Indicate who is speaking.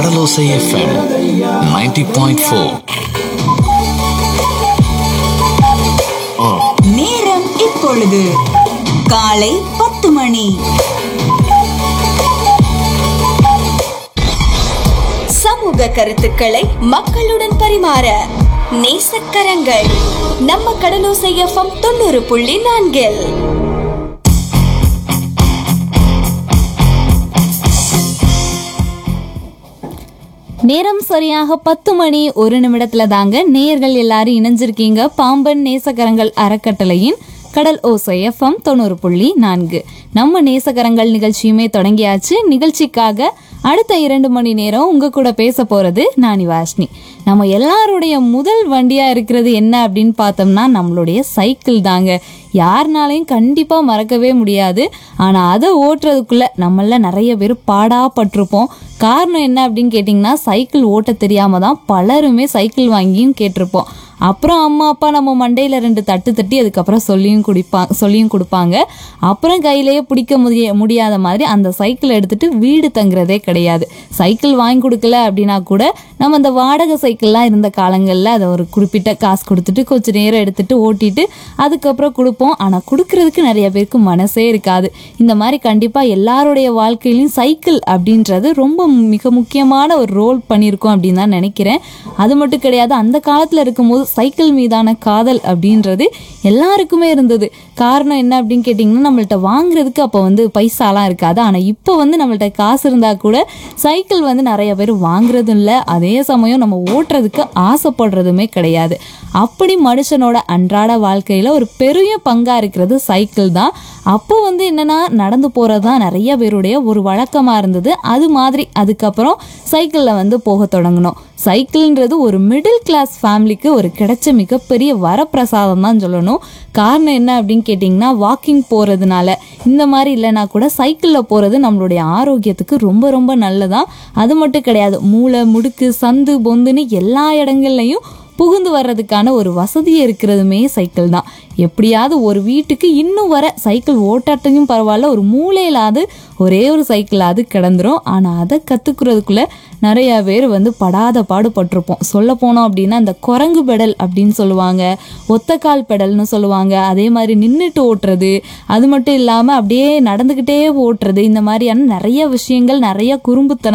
Speaker 1: கடலோசை FM 90.4
Speaker 2: நேரம் இப்பொழுது காலை பத்து மணி சமூக கருத்துக்களை மக்களுடன் பரிமாற நேசக்கரங்கள் நம்ம கடலோசை எஃப்எம் தொண்ணூறு புள்ளி நான்கில்
Speaker 3: நேரம் சரியாக பத்து மணி ஒரு நிமிடத்துல தாங்க நேயர்கள் எல்லாரும் இணைஞ்சிருக்கீங்க பாம்பன் நேசகரங்கள் அறக்கட்டளையின் கடல் ஓசை எஃப்எம் தொண்ணூறு புள்ளி நான்கு நம்ம நேசகரங்கள் நிகழ்ச்சியுமே தொடங்கியாச்சு நிகழ்ச்சிக்காக அடுத்த இரண்டு மணி நேரம் உங்க கூட பேச போறது நானி வாஷ்னி நம்ம எல்லாருடைய முதல் வண்டியா இருக்கிறது என்ன அப்படின்னு பார்த்தோம்னா நம்மளுடைய சைக்கிள் தாங்க யாருனாலையும் கண்டிப்பா மறக்கவே முடியாது ஆனா அதை ஓட்டுறதுக்குள்ள நம்மள நிறைய பேர் பாடாப்பட்டிருப்போம் காரணம் என்ன அப்படின்னு கேட்டிங்கன்னா சைக்கிள் ஓட்ட தெரியாம தான் பலருமே சைக்கிள் வாங்கியும் கேட்டிருப்போம் அப்புறம் அம்மா அப்பா நம்ம மண்டையில ரெண்டு தட்டு தட்டி அதுக்கப்புறம் சொல்லியும் குடிப்பா சொல்லியும் கொடுப்பாங்க அப்புறம் கையிலேயே பிடிக்க முடிய முடியாத மாதிரி அந்த சைக்கிள் எடுத்துட்டு வீடு தங்குறதே கிடையாது சைக்கிள் வாங்கி கொடுக்கல அப்படின்னா கூட நம்ம அந்த வாடகை சைக்கிள்லாம் இருந்த காலங்களில் அதை ஒரு குறிப்பிட்ட காசு கொடுத்துட்டு கொஞ்சம் நேரம் எடுத்துட்டு ஓட்டிட்டு அதுக்கப்புறம் கொடுப்போம் ஆனால் கொடுக்கறதுக்கு நிறைய பேருக்கு மனசே இருக்காது இந்த மாதிரி கண்டிப்பாக எல்லாருடைய வாழ்க்கையிலையும் சைக்கிள் அப்படின்றது ரொம்ப மிக முக்கியமான ஒரு ரோல் பண்ணியிருக்கோம் அப்படின்னு தான் நினைக்கிறேன் அது மட்டும் கிடையாது அந்த காலத்தில் இருக்கும்போது சைக்கிள் மீதான காதல் அப்படின்றது எல்லாருக்குமே இருந்தது காரணம் என்ன அப்படின்னு கேட்டிங்கன்னா நம்மள்ட்ட வாங்குறதுக்கு அப்போ வந்து பைசாலாம் இருக்காது ஆனால் இப்போ வந்து நம்மள்ட்ட காசு இருந்தால் கூட சைக்கிள் வந்து நிறைய பேர் வாங்குறதும் இல்லை அதே சமயம் நம்ம ஓட்டுறதுக்கு ஆசைப்படுறதுமே கிடையாது அப்படி மனுஷனோட அன்றாட வாழ்க்கையில் ஒரு பெரிய பங்காக இருக்கிறது சைக்கிள் தான் அப்போ வந்து என்னன்னா நடந்து போகிறது தான் நிறைய பேருடைய ஒரு வழக்கமாக இருந்தது அது மாதிரி அதுக்கப்புறம் சைக்கிளில் வந்து போக தொடங்கணும் சைக்கிள்ன்றது ஒரு மிடில் கிளாஸ் ஃபேமிலிக்கு ஒரு கிடைச்ச மிகப்பெரிய வரப்பிரசாதம் தான் சொல்லணும் காரணம் என்ன அப்படின்னு கேட்டிங்கன்னா வாக்கிங் போகிறதுனால இந்த மாதிரி இல்லைனா கூட சைக்கிளில் போகிறது நம்மளுடைய ஆரோக்கியத்துக்கு ரொம்ப ரொம்ப நல்லதான் அது மட்டும் கிடையாது மூளை முடுக்கு சந்து பொந்துன்னு எல்லா இடங்கள்லையும் புகுந்து வர்றதுக்கான ஒரு வசதி இருக்கிறதுமே சைக்கிள் தான் எப்படியாவது ஒரு வீட்டுக்கு இன்னும் வர சைக்கிள் ஓட்டாட்டையும் பரவாயில்ல ஒரு மூலையிலாவது ஒரே ஒரு சைக்கிளாவது கிடந்துரும் ஆனால் அதை கற்றுக்கிறதுக்குள்ள நிறைய பேர் வந்து படாத பாடுபட்டிருப்போம் சொல்ல போனோம் அப்படின்னா இந்த குரங்கு பெடல் அப்படின்னு சொல்லுவாங்க ஒத்தக்கால் பெடல்னு சொல்லுவாங்க அதே மாதிரி நின்றுட்டு ஓட்டுறது அது மட்டும் இல்லாமல் அப்படியே நடந்துக்கிட்டே ஓட்டுறது இந்த மாதிரியான நிறைய விஷயங்கள் நிறைய குறும்புத்தனம்